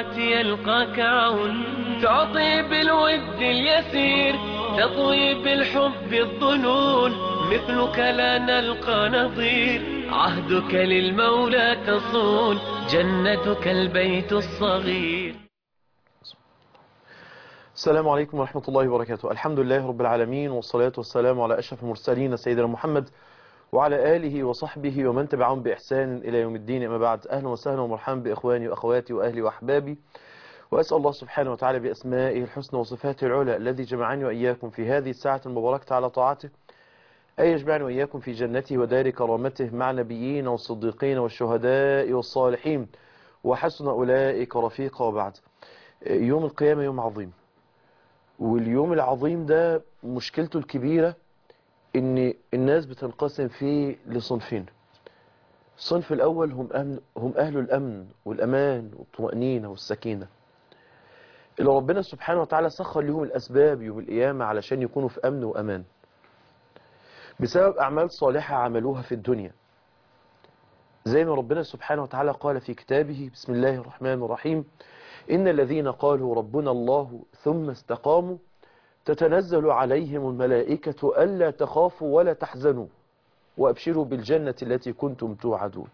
الطاعة يلقاك عون تعطي بالود اليسير تطوي بالحب الظنون مثلك لا نلقى نظير عهدك للمولى تصون جنتك البيت الصغير السلام عليكم ورحمة الله وبركاته الحمد لله رب العالمين والصلاة والسلام على أشرف المرسلين سيدنا محمد وعلى آله وصحبه ومن تبعهم بإحسان إلى يوم الدين أما بعد أهلا وسهلا ومرحبا بإخواني وأخواتي وأهلي وأحبابي وأسأل الله سبحانه وتعالى بأسمائه الحسنى وصفاته العلى الذي جمعني وإياكم في هذه الساعة المباركة على طاعته أي يجمعني وإياكم في جنته ودار كرامته مع نبيين والصديقين والشهداء والصالحين وحسن أولئك رفيقا وبعد يوم القيامة يوم عظيم واليوم العظيم ده مشكلته الكبيرة ان الناس بتنقسم فيه لصنفين الصنف الاول هم أمن هم اهل الامن والامان والطمأنينة والسكينة اللي ربنا سبحانه وتعالى سخر لهم الاسباب يوم القيامة علشان يكونوا في امن وامان بسبب اعمال صالحة عملوها في الدنيا زي ما ربنا سبحانه وتعالى قال في كتابه بسم الله الرحمن الرحيم إن الذين قالوا ربنا الله ثم استقاموا تتنزل عليهم الملائكة ألا تخافوا ولا تحزنوا وأبشروا بالجنة التي كنتم توعدون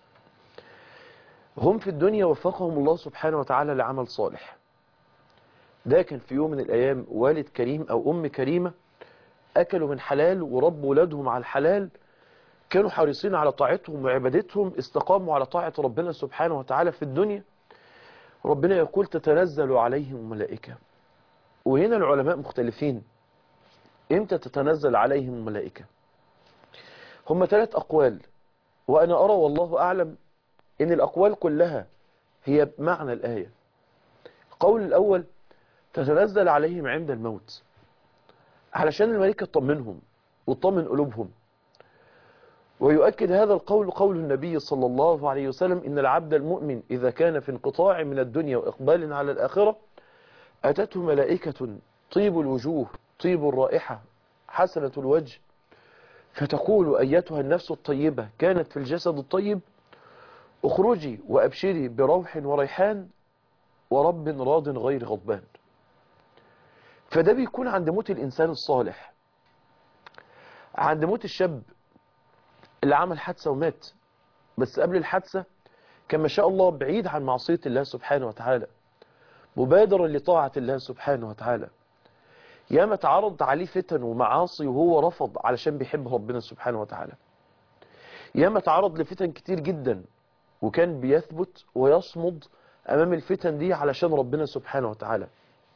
هم في الدنيا وفقهم الله سبحانه وتعالى لعمل صالح ده كان في يوم من الأيام والد كريم أو أم كريمة أكلوا من حلال وربوا ولادهم على الحلال كانوا حريصين على طاعتهم وعبادتهم استقاموا على طاعة ربنا سبحانه وتعالى في الدنيا ربنا يقول تتنزل عليهم الملائكة وهنا العلماء مختلفين امتى تتنزل عليهم الملائكة هم ثلاث أقوال وأنا أرى والله أعلم إن الأقوال كلها هي بمعنى الآية القول الأول تتنزل عليهم عند الموت علشان الملائكة تطمنهم وتطمن قلوبهم ويؤكد هذا القول قول النبي صلى الله عليه وسلم إن العبد المؤمن إذا كان في انقطاع من الدنيا وإقبال على الآخرة أتته ملائكة طيب الوجوه طيب الرائحة حسنة الوجه فتقول أيتها النفس الطيبة كانت في الجسد الطيب اخرجي وأبشري بروح وريحان ورب راض غير غضبان فده بيكون عند موت الإنسان الصالح عند موت الشاب اللي عمل حادثة ومات بس قبل الحادثة كان ما شاء الله بعيد عن معصية الله سبحانه وتعالى مبادرا لطاعة الله سبحانه وتعالى ياما تعرض عليه فتن ومعاصي وهو رفض علشان بيحب ربنا سبحانه وتعالى ياما تعرض لفتن كتير جدا وكان بيثبت ويصمد أمام الفتن دي علشان ربنا سبحانه وتعالى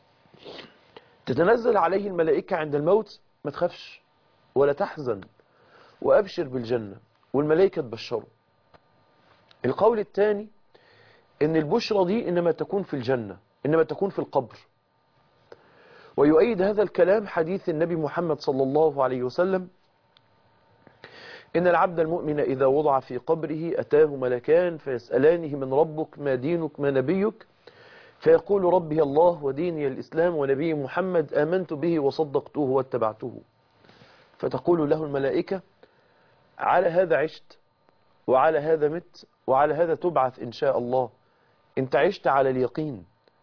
تتنزل عليه الملائكة عند الموت ما تخافش ولا تحزن وأبشر بالجنة والملائكة تبشره القول الثاني ان البشرى دي انما تكون في الجنة انما تكون في القبر ويؤيد هذا الكلام حديث النبي محمد صلى الله عليه وسلم إن العبد المؤمن إذا وضع في قبره أتاه ملكان فيسألانه من ربك ما دينك ما نبيك فيقول ربي الله وديني الإسلام ونبي محمد آمنت به وصدقته واتبعته فتقول له الملائكة على هذا عشت وعلى هذا مت وعلى هذا تبعث إن شاء الله انت عشت على اليقين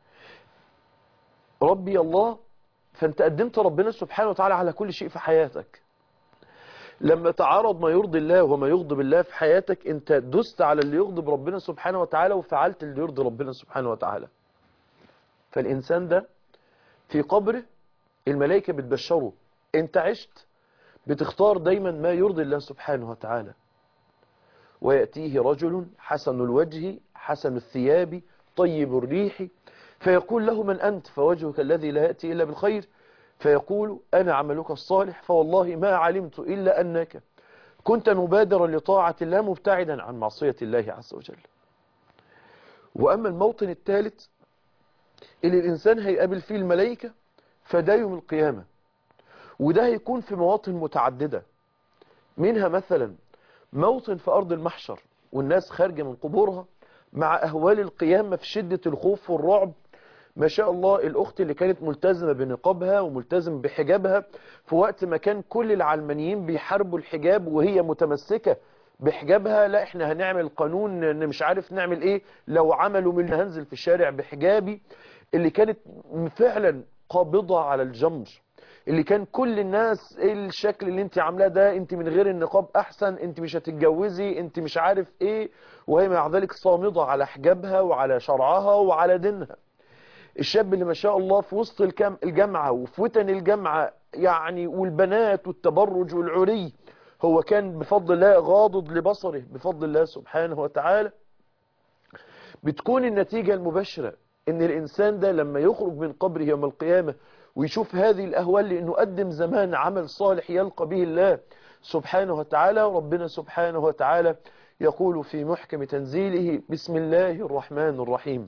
ربي الله فانت قدمت ربنا سبحانه وتعالى على كل شيء في حياتك لما تعارض ما يرضي الله وما يغضب الله في حياتك انت دست على اللي يغضب ربنا سبحانه وتعالى وفعلت اللي يرضي ربنا سبحانه وتعالى فالإنسان ده في قبره الملائكة بتبشره انت عشت بتختار دايما ما يرضي الله سبحانه وتعالى ويأتيه رجل حسن الوجه حسن الثياب طيب الريح فيقول له من أنت فوجهك الذي لا يأتي إلا بالخير فيقول أنا عملك الصالح فوالله ما علمت إلا أنك كنت مبادرا لطاعة الله مبتعدا عن معصية الله عز وجل وأما الموطن الثالث اللي الإنسان هيقابل فيه الملائكة فده يوم القيامة وده هيكون في مواطن متعددة منها مثلا موطن في أرض المحشر والناس خارجة من قبورها مع أهوال القيامة في شدة الخوف والرعب ما شاء الله الأخت اللي كانت ملتزمة بنقابها وملتزم بحجابها في وقت ما كان كل العلمانيين بيحاربوا الحجاب وهي متمسكة بحجابها لا احنا هنعمل قانون ان مش عارف نعمل ايه لو عملوا من هنزل في الشارع بحجابي اللي كانت فعلا قابضة على الجمر اللي كان كل الناس ايه الشكل اللي انت عاملاه ده انت من غير النقاب احسن انت مش هتتجوزي انت مش عارف ايه وهي مع ذلك صامدة على حجابها وعلى شرعها وعلى دينها الشاب اللي ما شاء الله في وسط الكم- الجامعة وفي وتن الجامعة يعني والبنات والتبرج والعري هو كان بفضل الله غاضض لبصره بفضل الله سبحانه وتعالى بتكون النتيجة المباشرة ان الانسان ده لما يخرج من قبره يوم القيامة ويشوف هذه الاهوال لانه قدم زمان عمل صالح يلقى به الله سبحانه وتعالى ربنا سبحانه وتعالى يقول في محكم تنزيله بسم الله الرحمن الرحيم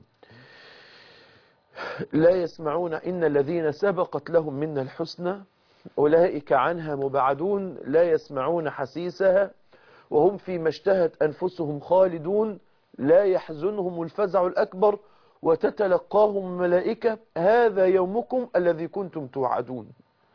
لا يسمعون إن الذين سبقت لهم منا الحسنى أولئك عنها مبعدون لا يسمعون حسيسها وهم فيما اشتهت أنفسهم خالدون لا يحزنهم الفزع الأكبر وتتلقاهم ملائكة هذا يومكم الذي كنتم توعدون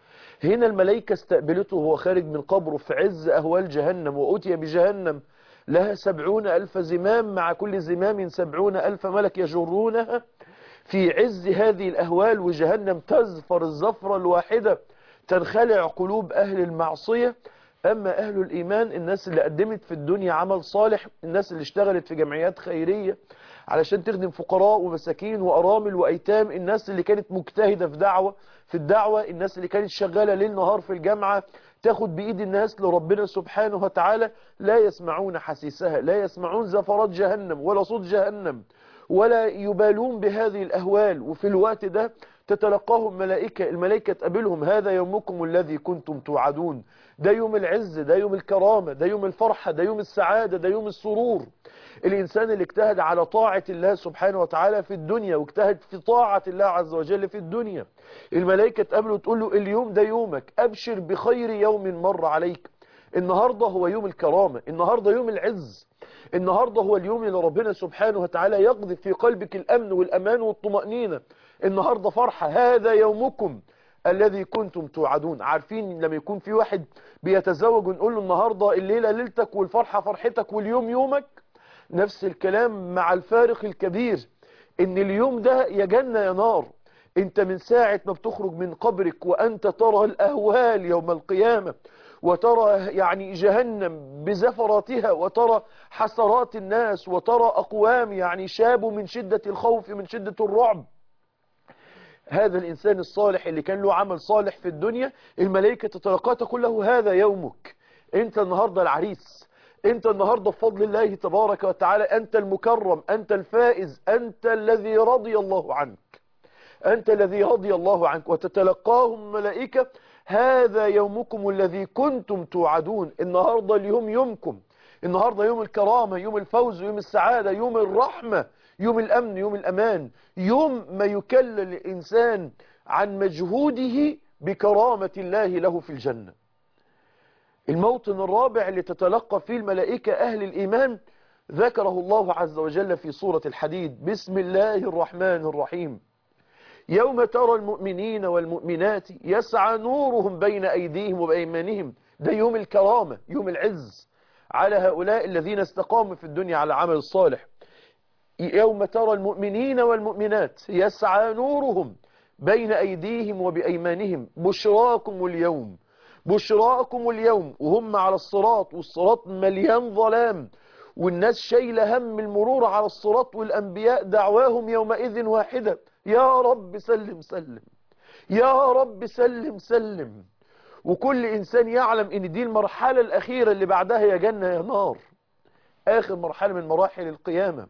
هنا الملائكة استقبلته وهو خارج من قبره في عز أهوال جهنم وأتي بجهنم لها سبعون ألف زمام مع كل زمام سبعون ألف ملك يجرونها في عز هذه الأهوال وجهنم تزفر الزفرة الواحدة تنخلع قلوب أهل المعصية أما أهل الإيمان الناس اللي قدمت في الدنيا عمل صالح الناس اللي اشتغلت في جمعيات خيرية علشان تخدم فقراء ومساكين وأرامل وأيتام الناس اللي كانت مجتهدة في دعوة في الدعوة الناس اللي كانت شغالة ليل نهار في الجامعة تاخد بإيد الناس لربنا سبحانه وتعالى لا يسمعون حسيسها لا يسمعون زفرات جهنم ولا صوت جهنم ولا يبالون بهذه الأهوال وفي الوقت ده تتلقاهم ملائكة الملائكة تقابلهم هذا يومكم الذي كنتم توعدون ده يوم العز ده يوم الكرامة ده يوم الفرحة ده يوم السعادة ده يوم السرور الإنسان اللي اجتهد على طاعة الله سبحانه وتعالى في الدنيا واجتهد في طاعة الله عز وجل في الدنيا الملائكة تقابله وتقول له اليوم ده يومك أبشر بخير يوم مر عليك النهاردة هو يوم الكرامة النهاردة يوم العز النهاردة هو اليوم اللي ربنا سبحانه وتعالى يقذف في قلبك الأمن والأمان والطمأنينة النهاردة فرحة هذا يومكم الذي كنتم توعدون عارفين لما يكون في واحد بيتزوج ونقول له النهاردة الليلة ليلتك والفرحة فرحتك واليوم يومك نفس الكلام مع الفارق الكبير ان اليوم ده يا جنة يا نار انت من ساعة ما بتخرج من قبرك وانت ترى الاهوال يوم القيامة وترى يعني جهنم بزفراتها وترى حسرات الناس وترى أقوام يعني شابوا من شدة الخوف من شدة الرعب هذا الإنسان الصالح اللي كان له عمل صالح في الدنيا الملائكة تتلقاه تقول له هذا يومك انت النهاردة العريس انت النهاردة بفضل الله تبارك وتعالى انت المكرم انت الفائز انت الذي رضي الله عنك أنت الذي رضي الله عنك وتتلقاهم ملائكة هذا يومكم الذي كنتم توعدون النهاردة اليوم يومكم النهاردة يوم الكرامة يوم الفوز يوم السعادة يوم الرحمة يوم الأمن يوم الأمان يوم ما يكلل الإنسان عن مجهوده بكرامة الله له في الجنة الموطن الرابع اللي تتلقى فيه الملائكة أهل الإيمان ذكره الله عز وجل في سورة الحديد بسم الله الرحمن الرحيم يوم ترى المؤمنين والمؤمنات يسعى نورهم بين أيديهم وبأيمانهم ده يوم الكرامة يوم العز على هؤلاء الذين استقاموا في الدنيا على عمل الصالح يوم ترى المؤمنين والمؤمنات يسعى نورهم بين أيديهم وبأيمانهم بشراكم اليوم بشراكم اليوم وهم على الصراط والصراط مليان ظلام والناس شايلة هم المرور على الصراط والأنبياء دعواهم يومئذ واحدة يا رب سلم سلم يا رب سلم سلم وكل إنسان يعلم إن دي المرحلة الأخيرة اللي بعدها يا جنة يا نار آخر مرحلة من مراحل القيامة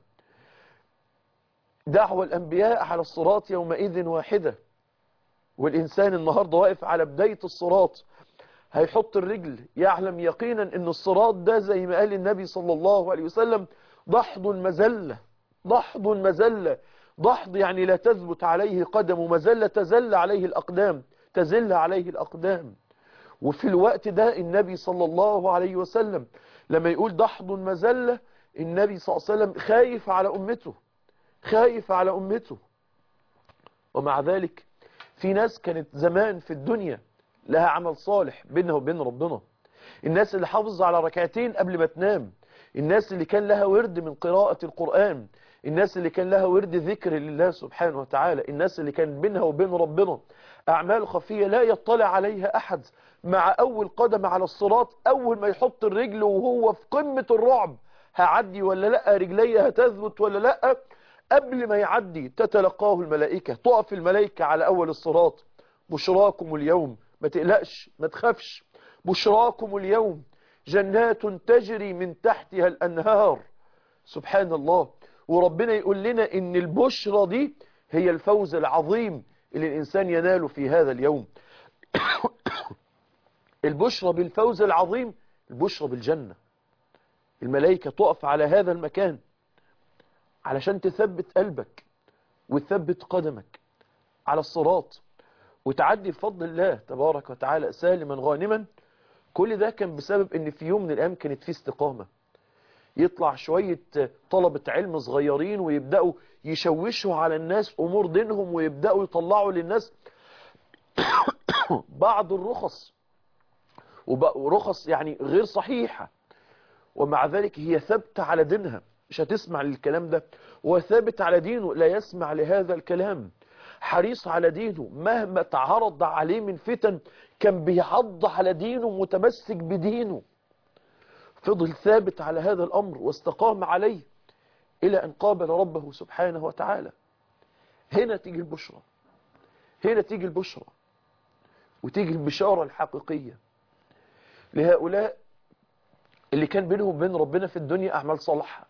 دعوة الأنبياء على الصراط يومئذ واحدة والإنسان النهاردة واقف على بداية الصراط هيحط الرجل يعلم يقينا ان الصراط ده زي ما قال النبي صلى الله عليه وسلم ضحض مزلة ضحض مزلة ضحض يعني لا تثبت عليه قدم ومزلة تزل عليه الأقدام تزل عليه الأقدام وفي الوقت ده النبي صلى الله عليه وسلم لما يقول ضحض مزلة النبي صلى الله عليه وسلم خايف على أمته خايف على أمته ومع ذلك في ناس كانت زمان في الدنيا لها عمل صالح بينها وبين ربنا الناس اللي حافظ على ركعتين قبل ما تنام الناس اللي كان لها ورد من قراءة القرآن الناس اللي كان لها ورد ذكر لله سبحانه وتعالى الناس اللي كان بينها وبين ربنا أعمال خفية لا يطلع عليها أحد مع أول قدم على الصراط أول ما يحط الرجل وهو في قمة الرعب هعدي ولا لا رجلي هتثبت ولا لا قبل ما يعدي تتلقاه الملائكة تقف الملائكة على أول الصراط بشراكم اليوم ما تقلقش ما تخافش بشراكم اليوم جنات تجري من تحتها الأنهار سبحان الله وربنا يقول لنا ان البشرى دي هي الفوز العظيم اللي الإنسان يناله في هذا اليوم البشرى بالفوز العظيم البشرى بالجنة الملائكة تقف على هذا المكان علشان تثبت قلبك وتثبت قدمك على الصراط وتعدي بفضل الله تبارك وتعالى سالما غانما كل ده كان بسبب ان في يوم من الايام كانت فيه استقامة يطلع شوية طلبة علم صغيرين ويبدأوا يشوشوا على الناس امور دينهم ويبدأوا يطلعوا للناس بعض الرخص ورخص يعني غير صحيحة ومع ذلك هي ثابتة على دينها مش هتسمع للكلام ده وثابت على دينه لا يسمع لهذا الكلام حريص على دينه مهما تعرض عليه من فتن كان بيعض على دينه متمسك بدينه فضل ثابت على هذا الأمر واستقام عليه إلى أن قابل ربه سبحانه وتعالى هنا تيجي البشرى هنا تيجي البشرى وتيجي البشارة الحقيقية لهؤلاء اللي كان بينهم وبين ربنا في الدنيا أعمال صالحة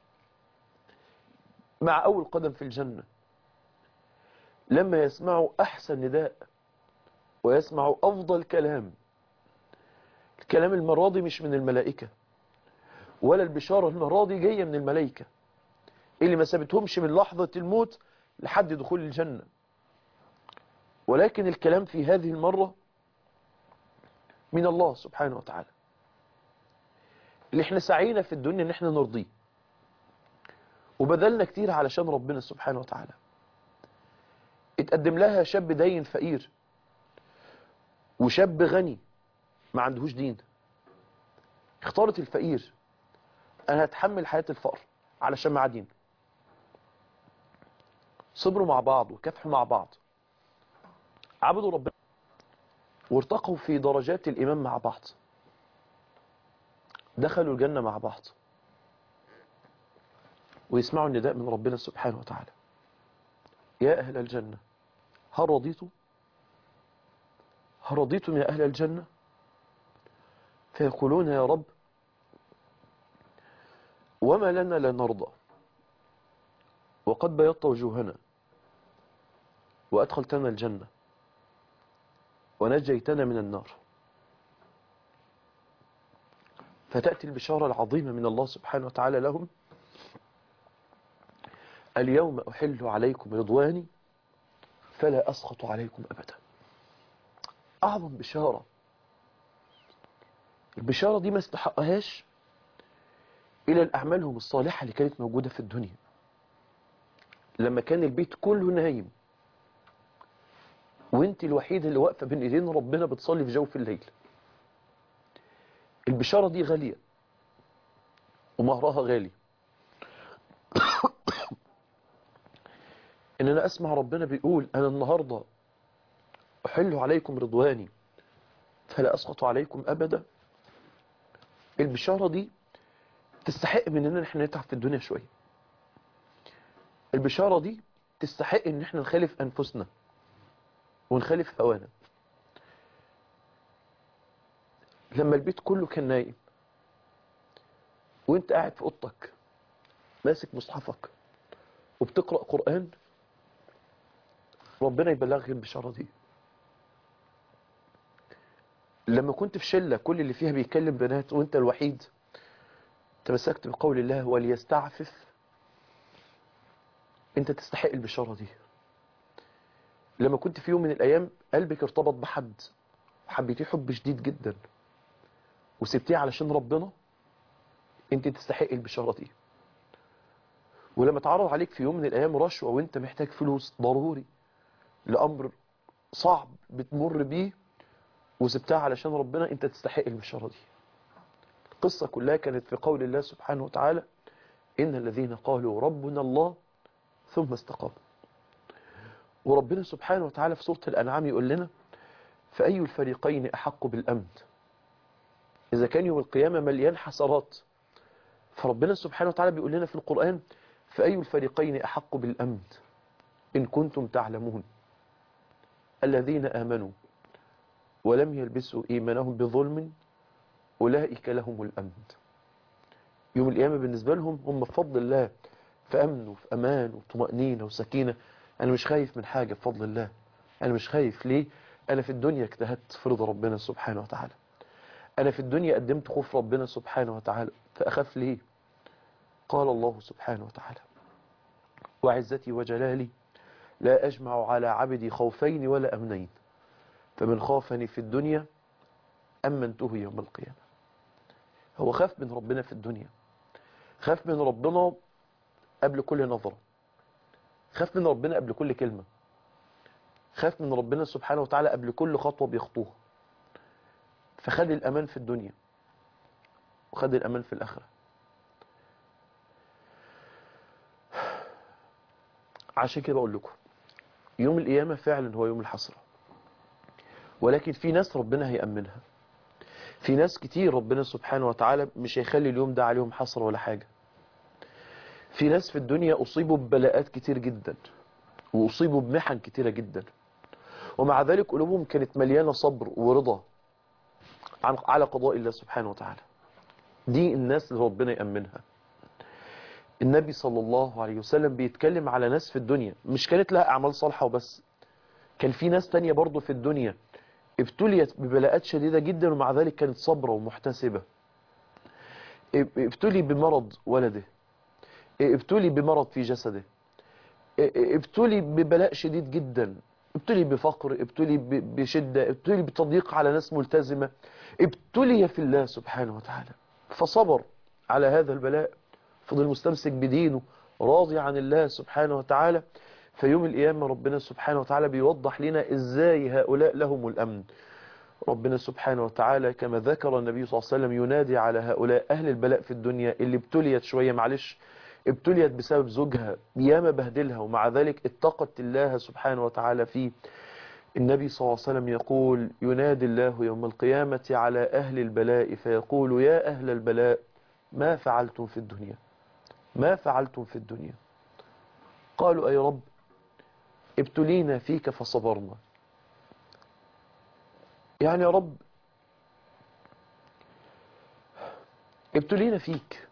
مع أول قدم في الجنة لما يسمعوا أحسن نداء ويسمعوا أفضل كلام الكلام المراضي مش من الملائكة ولا البشارة المراضي جاية من الملائكة اللي ما سابتهمش من لحظة الموت لحد دخول الجنة ولكن الكلام في هذه المرة من الله سبحانه وتعالى اللي احنا سعينا في الدنيا ان احنا نرضيه وبذلنا كتير علشان ربنا سبحانه وتعالى اتقدم لها شاب دين فقير وشاب غني ما عندهوش دين اختارت الفقير انا هتحمل حياة الفقر علشان معاه دين صبروا مع بعض وكافحوا مع بعض عبدوا ربنا وارتقوا في درجات الإيمان مع بعض دخلوا الجنة مع بعض ويسمعوا النداء من ربنا سبحانه وتعالى يا أهل الجنة هل رضيتم هل رضيتم يا أهل الجنة فيقولون يا رب وما لنا لا نرضى وقد بيضت وجوهنا وأدخلتنا الجنة ونجيتنا من النار فتأتي البشارة العظيمة من الله سبحانه وتعالى لهم اليوم أحل عليكم رضواني فلا أسخط عليكم أبدا أعظم بشارة البشارة دي ما استحقهاش إلى الأعمالهم الصالحة اللي كانت موجودة في الدنيا لما كان البيت كله نايم وانت الوحيدة اللي واقفة بين ايدين ربنا بتصلي في جوف الليل البشارة دي غالية ومهرها غالي ان انا اسمع ربنا بيقول انا النهاردة احل عليكم رضواني فلا اسقط عليكم ابدا البشارة دي تستحق مننا ان احنا نتعب في الدنيا شوية البشارة دي تستحق ان احنا نخالف انفسنا ونخالف هوانا لما البيت كله كان نايم وانت قاعد في اوضتك ماسك مصحفك وبتقرأ قرآن ربنا يبلغك البشارة دي لما كنت في شلة كل اللي فيها بيتكلم بنات وانت الوحيد تمسكت بقول الله وليستعفف انت تستحق البشارة دي لما كنت في يوم من الأيام قلبك ارتبط بحد وحبيتيه حب شديد جدا وسبتيه علشان ربنا انت تستحق البشارة دي ولما تعرض عليك في يوم من الأيام رشوة وانت محتاج فلوس ضروري لأمر صعب بتمر بيه وسبتها علشان ربنا انت تستحق البشارة دي القصة كلها كانت في قول الله سبحانه وتعالى إن الذين قالوا ربنا الله ثم استقاموا وربنا سبحانه وتعالى في سورة الأنعام يقول لنا فأي الفريقين أحق بالأمن إذا كان يوم القيامة مليان حسرات فربنا سبحانه وتعالى بيقول لنا في القرآن فأي الفريقين أحق بالأمن إن كنتم تعلمون الذين آمنوا ولم يلبسوا إيمانهم بظلم أولئك لهم الأمن يوم القيامة بالنسبة لهم هم بفضل الله في أمن وفي أمان وطمأنينة وسكينة أنا مش خايف من حاجة بفضل الله أنا مش خايف ليه أنا في الدنيا اجتهدت في رضا ربنا سبحانه وتعالى أنا في الدنيا قدمت خوف ربنا سبحانه وتعالى فأخاف ليه قال الله سبحانه وتعالى وعزتي وجلالي لا أجمع على عبدي خوفين ولا أمنين فمن خافني في الدنيا أمنته يوم القيامة هو خاف من ربنا في الدنيا خاف من ربنا قبل كل نظرة خاف من ربنا قبل كل كلمة خاف من ربنا سبحانه وتعالى قبل كل خطوة بيخطوها فخد الأمان في الدنيا وخد الأمان في الآخرة عشان كده بقول لكم يوم القيامة فعلا هو يوم الحسرة ولكن في ناس ربنا هيأمنها في ناس كتير ربنا سبحانه وتعالى مش هيخلي اليوم ده عليهم حسرة ولا حاجة في ناس في الدنيا أصيبوا ببلاءات كتير جدا وأصيبوا بمحن كتيرة جدا ومع ذلك قلوبهم كانت مليانة صبر ورضا عن على قضاء الله سبحانه وتعالى دي الناس اللي ربنا يأمنها النبي صلى الله عليه وسلم بيتكلم على ناس في الدنيا مش كانت لها أعمال صالحة وبس كان في ناس تانية برضو في الدنيا ابتليت ببلاءات شديدة جدا ومع ذلك كانت صبرة ومحتسبة ابتلي بمرض ولده ابتلي بمرض في جسده ابتلي ببلاء شديد جدا ابتلي بفقر ابتلي بشدة ابتلي بتضييق على ناس ملتزمة ابتلي في الله سبحانه وتعالى فصبر على هذا البلاء فضل مستمسك بدينه راضي عن الله سبحانه وتعالى في يوم القيامة ربنا سبحانه وتعالى بيوضح لنا ازاي هؤلاء لهم الأمن ربنا سبحانه وتعالى كما ذكر النبي صلى الله عليه وسلم ينادي على هؤلاء أهل البلاء في الدنيا اللي ابتليت شوية معلش ابتليت بسبب زوجها ياما بهدلها ومع ذلك اتقت الله سبحانه وتعالى فيه النبي صلى الله عليه وسلم يقول ينادي الله يوم القيامة على أهل البلاء فيقول يا أهل البلاء ما فعلتم في الدنيا ما فعلتم في الدنيا قالوا أي رب ابتلينا فيك فصبرنا يعني يا رب ابتلينا فيك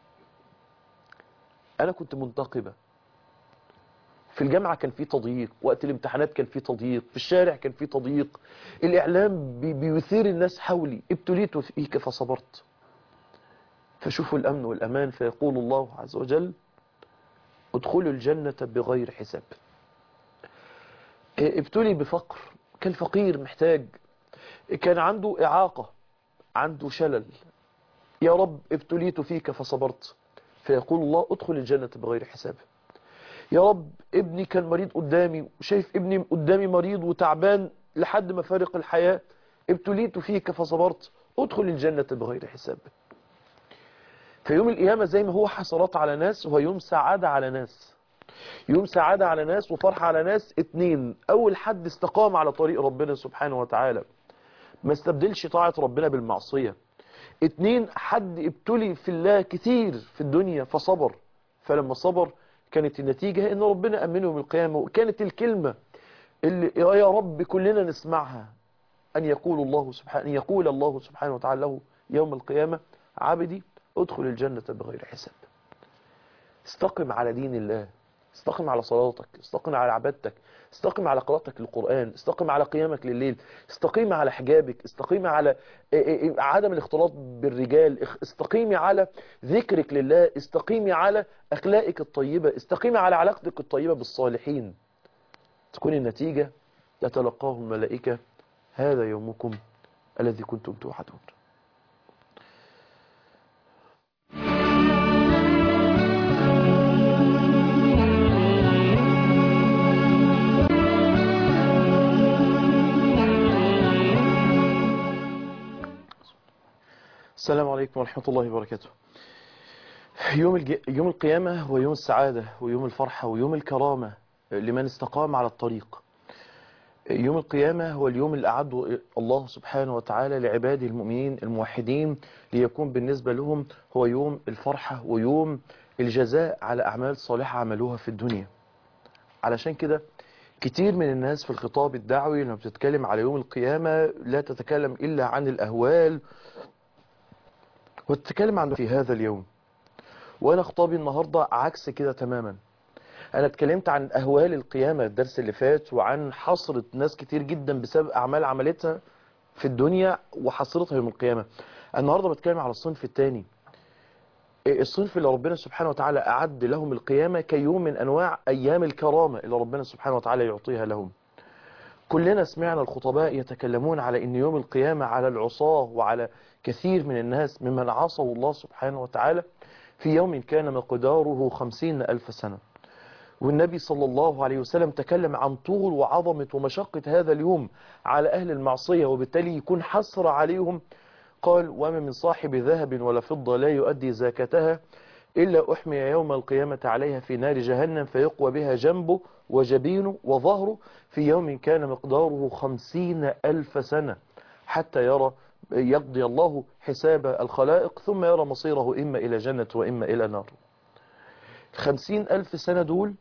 أنا كنت منتقبة في الجامعة كان في تضييق وقت الامتحانات كان في تضييق في الشارع كان في تضييق الإعلام بي بيثير الناس حولي ابتليت فيك فصبرت فشوفوا الأمن والأمان فيقول الله عز وجل ادخلوا الجنة بغير حساب ابتلي بفقر كان فقير محتاج كان عنده إعاقة عنده شلل يا رب ابتليت فيك فصبرت فيقول الله ادخل الجنة بغير حساب يا رب ابني كان مريض قدامي وشايف ابني قدامي مريض وتعبان لحد ما فارق الحياة ابتليت فيك فصبرت ادخل الجنة بغير حساب في يوم القيامة زي ما هو حسرات على ناس هو يوم سعادة على ناس يوم سعادة على ناس وفرحة على ناس اتنين اول حد استقام على طريق ربنا سبحانه وتعالى ما استبدلش طاعة ربنا بالمعصية اتنين حد ابتلي في الله كتير في الدنيا فصبر فلما صبر كانت النتيجة ان ربنا امنه من القيامة وكانت الكلمة اللي يا رب كلنا نسمعها ان يقول الله سبحانه ان يقول الله سبحانه وتعالى له يوم القيامة عبدي ادخل الجنة بغير حساب استقم على دين الله استقم على صلاتك استقم على عبادتك استقم على قراءتك للقرآن استقم على قيامك لليل استقيم على حجابك استقيم على عدم الاختلاط بالرجال استقيمي على ذكرك لله استقيمي على أخلاقك الطيبة استقيمي على علاقتك الطيبة بالصالحين تكون النتيجة يتلقاه الملائكة هذا يومكم الذي كنتم توعدون السلام عليكم ورحمة الله وبركاته يوم, الج... يوم القيامة هو يوم السعادة ويوم الفرحة ويوم الكرامة لمن استقام على الطريق يوم القيامة هو اليوم اللي أعده الله سبحانه وتعالى لعباده المؤمنين الموحدين ليكون بالنسبة لهم هو يوم الفرحة ويوم الجزاء على أعمال صالحة عملوها في الدنيا علشان كده كتير من الناس في الخطاب الدعوي لما بتتكلم على يوم القيامة لا تتكلم إلا عن الأهوال وتتكلم عن في هذا اليوم وأنا خطابي النهاردة عكس كده تماما أنا اتكلمت عن أهوال القيامة الدرس اللي فات وعن حصرة ناس كتير جدا بسبب أعمال عملتها في الدنيا وحصرتها يوم القيامة النهاردة بتكلم على الصنف الثاني الصنف اللي ربنا سبحانه وتعالى أعد لهم القيامة كيوم من أنواع أيام الكرامة اللي ربنا سبحانه وتعالى يعطيها لهم كلنا سمعنا الخطباء يتكلمون على أن يوم القيامة على العصاة وعلى كثير من الناس ممن عصوا الله سبحانه وتعالى في يوم كان مقداره خمسين ألف سنة والنبي صلى الله عليه وسلم تكلم عن طول وعظمة ومشقة هذا اليوم على أهل المعصية وبالتالي يكون حسر عليهم قال وما من صاحب ذهب ولا فضة لا يؤدي زكاتها إلا أحمي يوم القيامة عليها في نار جهنم فيقوى بها جنبه وجبينه وظهره في يوم كان مقداره خمسين ألف سنة حتى يرى يقضي الله حساب الخلائق ثم يرى مصيره إما إلى جنة وإما إلى نار خمسين ألف سنة دول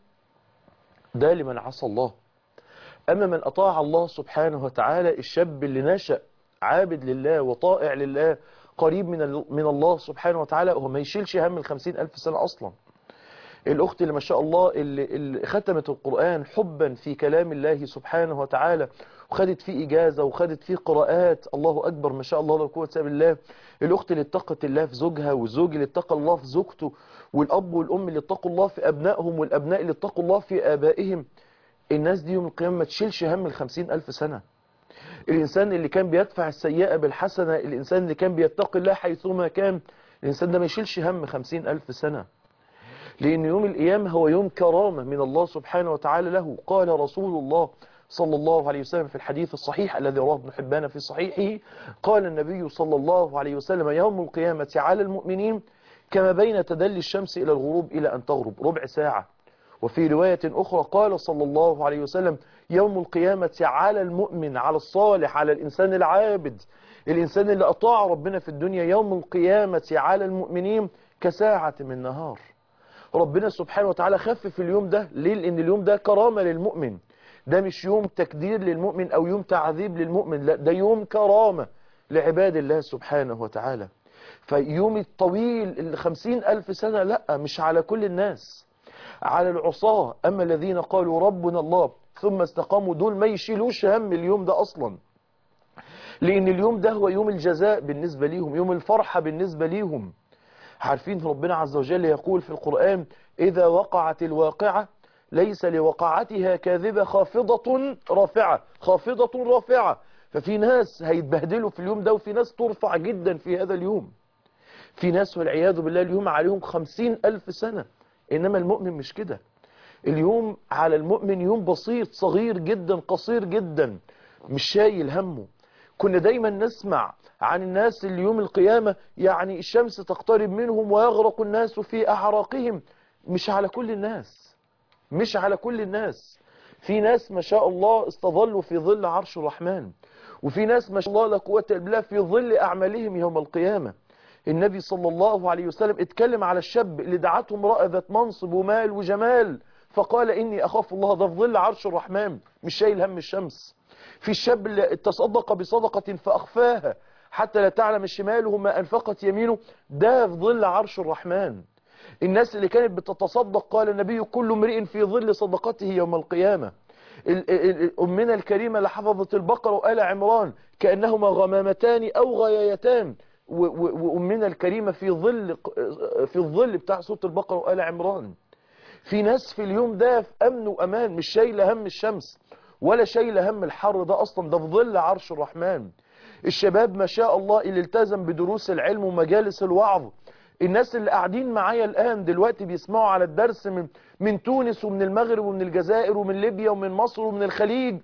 ده لمن عصى الله أما من أطاع الله سبحانه وتعالى الشاب اللي نشأ عابد لله وطائع لله قريب من من الله سبحانه وتعالى هو ما يشيلش هم الخمسين ألف سنة أصلا الأخت اللي ما شاء الله اللي, اللي ختمت القرآن حبا في كلام الله سبحانه وتعالى وخدت فيه إجازة وخدت فيه قراءات الله أكبر ما شاء الله لا قوة إلا بالله الأخت اللي اتقت الله في زوجها والزوج اللي اتقى الله في زوجته والأب والأم اللي اتقوا الله في أبنائهم والأبناء اللي اتقوا الله في آبائهم الناس دي يوم القيامة ما تشيلش هم الخمسين ألف سنة الإنسان اللي كان بيدفع السيئة بالحسنة الإنسان اللي كان بيتقي الله حيثما كان الإنسان ده ما يشيلش هم خمسين ألف سنة لأن يوم القيامة هو يوم كرامة من الله سبحانه وتعالى له قال رسول الله صلى الله عليه وسلم في الحديث الصحيح الذي رواه ابن حبان في صحيحه قال النبي صلى الله عليه وسلم يوم القيامة على المؤمنين كما بين تدلي الشمس إلى الغروب إلى أن تغرب ربع ساعة وفي رواية أخرى قال صلى الله عليه وسلم يوم القيامة على المؤمن على الصالح على الإنسان العابد الإنسان اللي أطاع ربنا في الدنيا يوم القيامة على المؤمنين كساعة من نهار ربنا سبحانه وتعالى خفف اليوم ده ليه لأن اليوم ده كرامة للمؤمن ده مش يوم تكدير للمؤمن أو يوم تعذيب للمؤمن لا ده يوم كرامة لعباد الله سبحانه وتعالى فيوم الطويل الخمسين ألف سنة لا مش على كل الناس على العصاة أما الذين قالوا ربنا الله ثم استقاموا دول ما يشيلوش هم اليوم ده أصلا لأن اليوم ده هو يوم الجزاء بالنسبة ليهم يوم الفرحة بالنسبة ليهم عارفين ربنا عز وجل يقول في القرآن إذا وقعت الواقعة ليس لوقعتها كاذبة خافضة رافعة خافضة رافعة ففي ناس هيتبهدلوا في اليوم ده وفي ناس ترفع جدا في هذا اليوم في ناس والعياذ بالله اليوم عليهم خمسين ألف سنة إنما المؤمن مش كده اليوم على المؤمن يوم بسيط صغير جدا قصير جدا مش شايل همه كنا دايما نسمع عن الناس اللي يوم القيامة يعني الشمس تقترب منهم ويغرق الناس في أعراقهم مش على كل الناس مش على كل الناس في ناس ما شاء الله استظلوا في ظل عرش الرحمن وفي ناس ما شاء الله لا قوة إلا بالله في ظل أعمالهم يوم القيامة النبي صلى الله عليه وسلم اتكلم على الشاب اللي دعته امرأة ذات منصب ومال وجمال فقال إني أخاف الله ده في ظل عرش الرحمن مش شايل هم الشمس في الشاب اللي تصدق بصدقة فأخفاها حتى لا تعلم شماله ما أنفقت يمينه ده في ظل عرش الرحمن الناس اللي كانت بتتصدق قال النبي كل امرئ في ظل صدقته يوم القيامة أمنا الكريمة لحفظت البقرة وآل عمران كأنهما غمامتان أو غيايتان وأمنا الكريمة في ظل في الظل بتاع سورة البقرة وآل عمران في ناس في اليوم ده في أمن وأمان مش شايلة هم الشمس ولا شايلة هم الحر ده أصلا ده في ظل عرش الرحمن الشباب ما شاء الله اللي التزم بدروس العلم ومجالس الوعظ الناس اللي قاعدين معايا الآن دلوقتي بيسمعوا على الدرس من, من تونس ومن المغرب ومن الجزائر ومن ليبيا ومن مصر ومن الخليج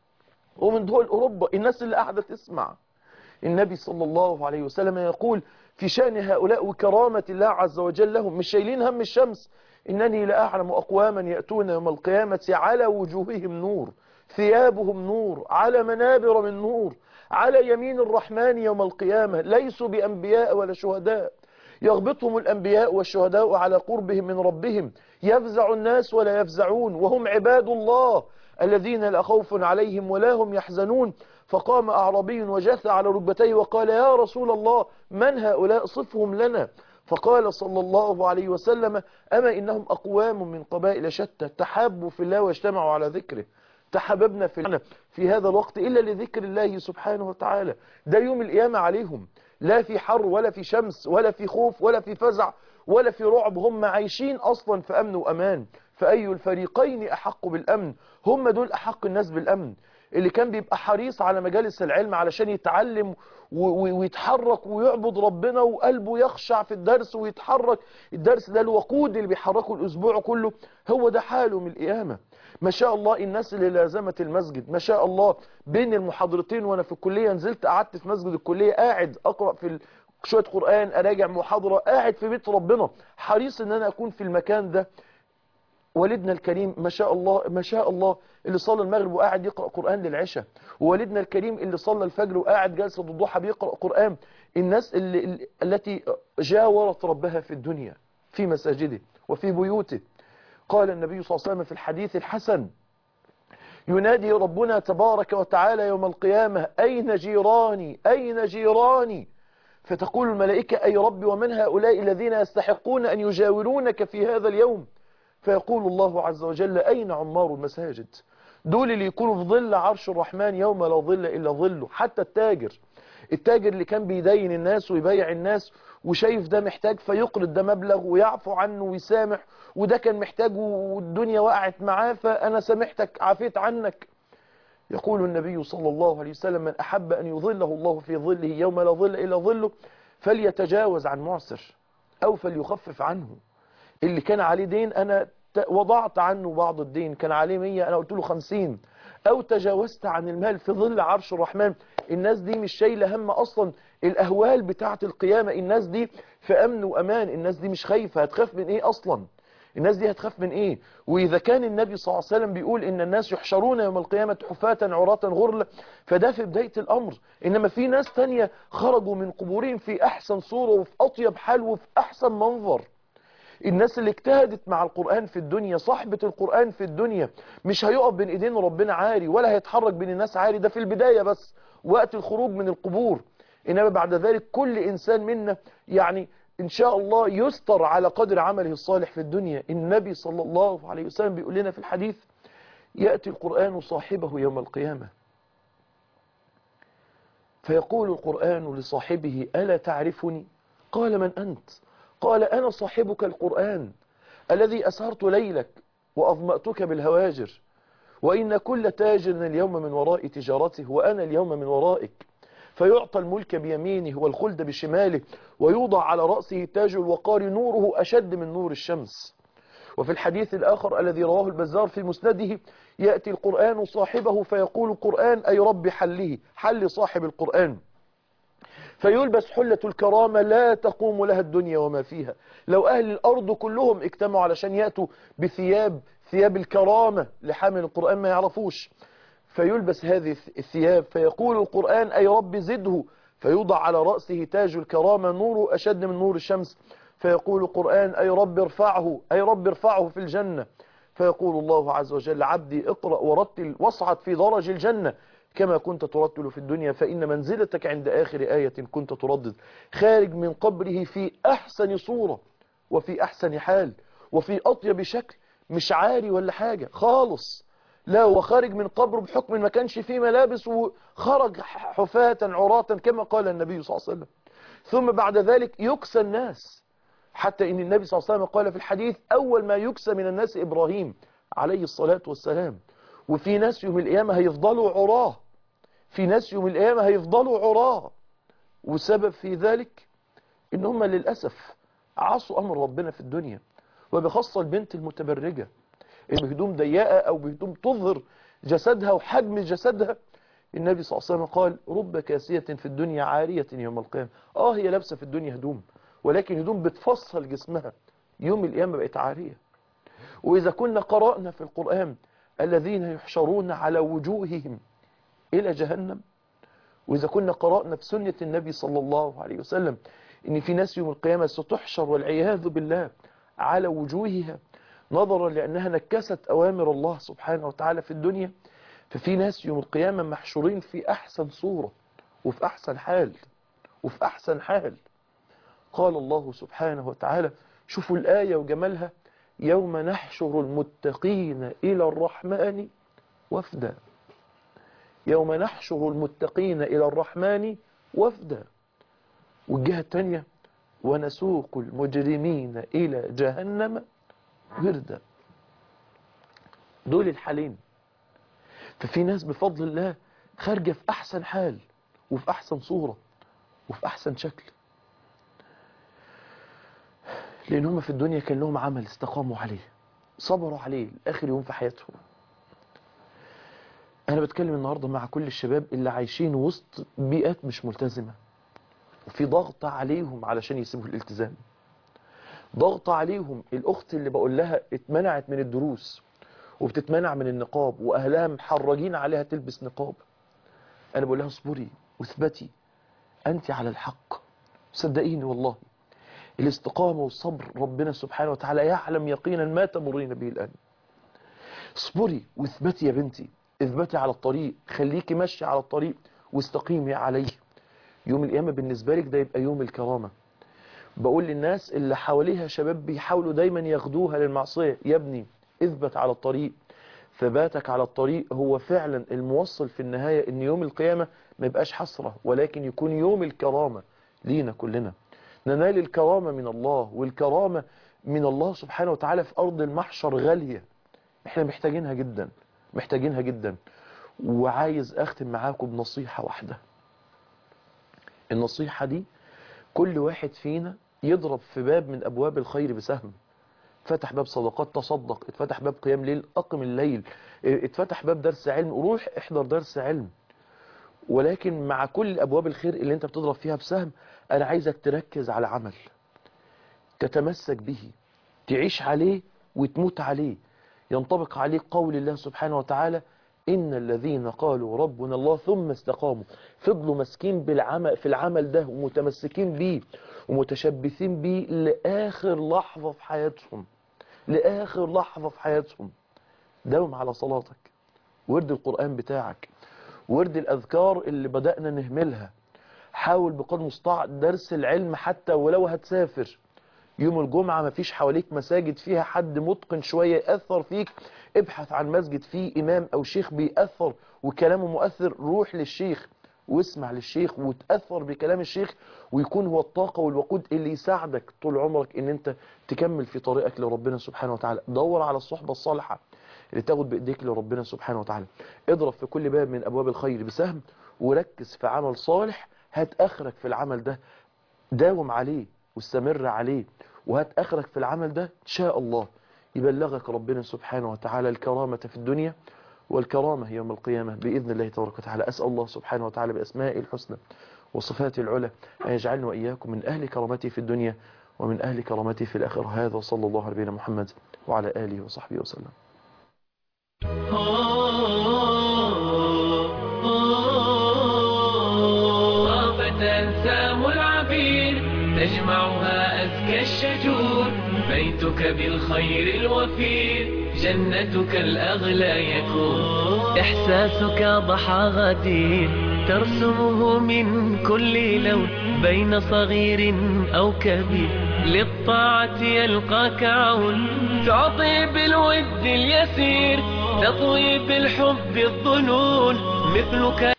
ومن دول أوروبا الناس اللي قاعدة تسمع النبي صلى الله عليه وسلم يقول في شأن هؤلاء وكرامة الله عز وجل لهم مش شايلين هم الشمس إنني لأعلم أقواما يأتون يوم القيامة على وجوههم نور ثيابهم نور على منابر من نور على يمين الرحمن يوم القيامة ليسوا بأنبياء ولا شهداء يغبطهم الأنبياء والشهداء على قربهم من ربهم يفزع الناس ولا يفزعون وهم عباد الله الذين لا خوف عليهم ولا هم يحزنون فقام أعرابي وجث على ركبتيه وقال يا رسول الله من هؤلاء صفهم لنا فقال صلى الله عليه وسلم أما إنهم أقوام من قبائل شتى تحابوا في الله واجتمعوا على ذكره تحببنا في في هذا الوقت إلا لذكر الله سبحانه وتعالى ده يوم القيامة عليهم لا في حر ولا في شمس ولا في خوف ولا في فزع ولا في رعب هم عايشين أصلا في أمن وأمان فأي الفريقين أحق بالأمن هم دول أحق الناس بالأمن اللي كان بيبقى حريص على مجالس العلم علشان يتعلم ويتحرك ويعبد ربنا وقلبه يخشع في الدرس ويتحرك الدرس ده الوقود اللي بيحركه الأسبوع كله هو ده حاله من القيامة ما شاء الله الناس اللي لازمت المسجد ما شاء الله بين المحاضرتين وانا في الكلية نزلت قعدت في مسجد الكلية قاعد اقرأ في شوية قرآن اراجع محاضرة قاعد في بيت ربنا حريص ان انا اكون في المكان ده والدنا الكريم ما شاء الله ما شاء الله اللي صلى المغرب وقاعد يقرأ قرآن للعشاء ووالدنا الكريم اللي صلى الفجر وقاعد جالس الضحى بيقرأ قرآن الناس اللي التي جاورت ربها في الدنيا في مساجده وفي بيوته قال النبي صلى الله عليه وسلم في الحديث الحسن ينادي ربنا تبارك وتعالى يوم القيامة أين جيراني أين جيراني فتقول الملائكة أي رب ومن هؤلاء الذين يستحقون أن يجاورونك في هذا اليوم فيقول الله عز وجل أين عمار المساجد دول اللي يكونوا في ظل عرش الرحمن يوم لا ظل إلا ظله حتى التاجر التاجر اللي كان بيدين الناس ويبيع الناس وشايف ده محتاج فيقرض ده مبلغ ويعفو عنه ويسامح وده كان محتاج والدنيا وقعت معاه فأنا سامحتك عافيت عنك يقول النبي صلى الله عليه وسلم من أحب أن يظله الله في ظله يوم لا ظل إلا ظله فليتجاوز عن معسر أو فليخفف عنه اللي كان عليه دين أنا وضعت عنه بعض الدين كان عليه 100 أنا قلت له 50 أو تجاوزت عن المال في ظل عرش الرحمن الناس دي مش شايلة هم أصلا الأهوال بتاعة القيامة الناس دي في أمن وأمان الناس دي مش خايفة هتخاف من إيه أصلا الناس دي هتخاف من إيه وإذا كان النبي صلى الله عليه وسلم بيقول إن الناس يحشرون يوم القيامة حفاة عراة غرلا فده في بداية الأمر إنما في ناس تانية خرجوا من قبورهم في أحسن صورة وفي أطيب حال وفي أحسن منظر الناس اللي اجتهدت مع القرآن في الدنيا صاحبة القرآن في الدنيا مش هيقف بين ايدين ربنا عاري ولا هيتحرك بين الناس عاري ده في البداية بس وقت الخروج من القبور إنما بعد ذلك كل إنسان منا يعني إن شاء الله يستر على قدر عمله الصالح في الدنيا النبي صلى الله عليه وسلم بيقول لنا في الحديث يأتي القرآن صاحبه يوم القيامة فيقول القرآن لصاحبه ألا تعرفني قال من أنت قال أنا صاحبك القرآن الذي أسهرت ليلك وأظمأتك بالهواجر وإن كل تاجر اليوم من وراء تجارته وأنا اليوم من ورائك فيعطى الملك بيمينه والخلد بشماله ويوضع على رأسه تاج الوقار نوره أشد من نور الشمس وفي الحديث الآخر الذي رواه البزار في مسنده يأتي القرآن صاحبه فيقول القرآن أي رب حله حل صاحب القرآن فيلبس حلة الكرامة لا تقوم لها الدنيا وما فيها لو أهل الأرض كلهم اجتمعوا علشان يأتوا بثياب ثياب الكرامة لحامل القرآن ما يعرفوش فيلبس هذه الثياب فيقول القرآن أي رب زده فيوضع على رأسه تاج الكرامة نوره أشد من نور الشمس فيقول القرآن أي رب ارفعه أي رب ارفعه في الجنة فيقول الله عز وجل عبدي اقرأ ورتل واصعد في درج الجنة كما كنت ترتل في الدنيا فإن منزلتك عند آخر آية كنت تردد خارج من قبره في أحسن صورة وفي أحسن حال وفي أطيب شكل مش عاري ولا حاجة خالص لا هو خارج من قبره بحكم ما كانش فيه ملابس وخرج حفاة عراة كما قال النبي صلى الله عليه وسلم ثم بعد ذلك يكسى الناس حتى ان النبي صلى الله عليه وسلم قال في الحديث أول ما يكسى من الناس إبراهيم عليه الصلاة والسلام وفي ناس يوم القيامة هيفضلوا عراه في ناس يوم القيامة هيفضلوا عراه وسبب في ذلك ان هم للأسف عصوا أمر ربنا في الدنيا وبخاصة البنت المتبرجة اللي بهدوم ضيقة أو بهدوم تظهر جسدها وحجم جسدها النبي صلى الله عليه وسلم قال رب كاسية في الدنيا عارية يوم القيامة اه هي لابسة في الدنيا هدوم ولكن هدوم بتفصل جسمها يوم القيامة بقت عارية وإذا كنا قرأنا في القرآن الذين يحشرون على وجوههم إلى جهنم وإذا كنا قرأنا في سنة النبي صلى الله عليه وسلم إن في ناس يوم القيامة ستحشر والعياذ بالله على وجوهها نظرا لأنها نكست أوامر الله سبحانه وتعالى في الدنيا ففي ناس يوم القيامة محشورين في أحسن صورة وفي أحسن حال وفي أحسن حال قال الله سبحانه وتعالى شوفوا الآية وجمالها يوم نحشر المتقين إلى الرحمن وفدا يوم نحشر المتقين إلى الرحمن وفدا والجهة الثانية ونسوق المجرمين إلى جهنم وردا دول الحالين ففي ناس بفضل الله خارجة في أحسن حال وفي أحسن صورة وفي أحسن شكل لأن هم في الدنيا كان لهم عمل استقاموا عليه صبروا عليه لآخر يوم في حياتهم أنا بتكلم النهاردة مع كل الشباب اللي عايشين وسط بيئات مش ملتزمة وفي ضغط عليهم علشان يسيبوا الالتزام ضغط عليهم الأخت اللي بقول لها اتمنعت من الدروس وبتتمنع من النقاب وأهلها محرجين عليها تلبس نقاب أنا بقول لها اصبري واثبتي أنت على الحق صدقيني والله الاستقامة والصبر ربنا سبحانه وتعالى يعلم يقينا ما تمرين به الآن اصبري واثبتي يا بنتي اثبتي على الطريق خليكي ماشي على الطريق واستقيمي عليه يوم القيامة بالنسبة لك ده يبقى يوم الكرامة بقول للناس اللي حواليها شباب بيحاولوا دايما ياخدوها للمعصية يا ابني اثبت على الطريق ثباتك على الطريق هو فعلا الموصل في النهاية ان يوم القيامة ما يبقاش حسرة ولكن يكون يوم الكرامة لينا كلنا ننال الكرامة من الله والكرامة من الله سبحانه وتعالى في أرض المحشر غالية احنا محتاجينها جدا محتاجينها جدا وعايز أختم معاكم بنصيحة واحدة النصيحة دي كل واحد فينا يضرب في باب من أبواب الخير بسهم فتح باب صدقات تصدق اتفتح باب قيام ليل أقم الليل اتفتح باب درس علم روح احضر درس علم ولكن مع كل أبواب الخير اللي انت بتضرب فيها بسهم أنا عايزك تركز على عمل تتمسك به تعيش عليه وتموت عليه ينطبق عليه قول الله سبحانه وتعالى إن الذين قالوا ربنا الله ثم استقاموا فضلوا مسكين بالعمل في العمل ده ومتمسكين بيه ومتشبثين بيه لآخر لحظة في حياتهم لآخر لحظة في حياتهم داوم على صلاتك ورد القرآن بتاعك ورد الأذكار اللي بدأنا نهملها حاول بقدر المستطاع درس العلم حتى ولو هتسافر يوم الجمعة مفيش حواليك مساجد فيها حد متقن شوية يأثر فيك ابحث عن مسجد فيه إمام أو شيخ بيأثر وكلامه مؤثر روح للشيخ واسمع للشيخ وتأثر بكلام الشيخ ويكون هو الطاقة والوقود اللي يساعدك طول عمرك ان انت تكمل في طريقك لربنا سبحانه وتعالى دور على الصحبة الصالحة اللي تاخد بإيديك لربنا سبحانه وتعالى اضرب في كل باب من أبواب الخير بسهم وركز في عمل صالح هات آخرك في العمل ده داوم عليه واستمر عليه وهات آخرك في العمل ده إن شاء الله يبلغك ربنا سبحانه وتعالى الكرامة في الدنيا والكرامة يوم القيامة بإذن الله تبارك وتعالى أسأل الله سبحانه وتعالى بأسماء الحسنى وصفات العلى أن يجعلنا وإياكم من أهل كرامته في الدنيا ومن أهل كرامته في الآخرة هذا صلى الله على نبينا محمد وعلى آله وصحبه وسلم طافت أنسام العبير تجمعها أزكى الشجور بيتك بالخير الوفير جنتك الأغلى يكون إحساسك ضحى غدير ترسمه من كل لون بين صغير أو كبير للطاعة يلقاك عون تعطي بالود اليسير تطوي بالحب الظنون مثلك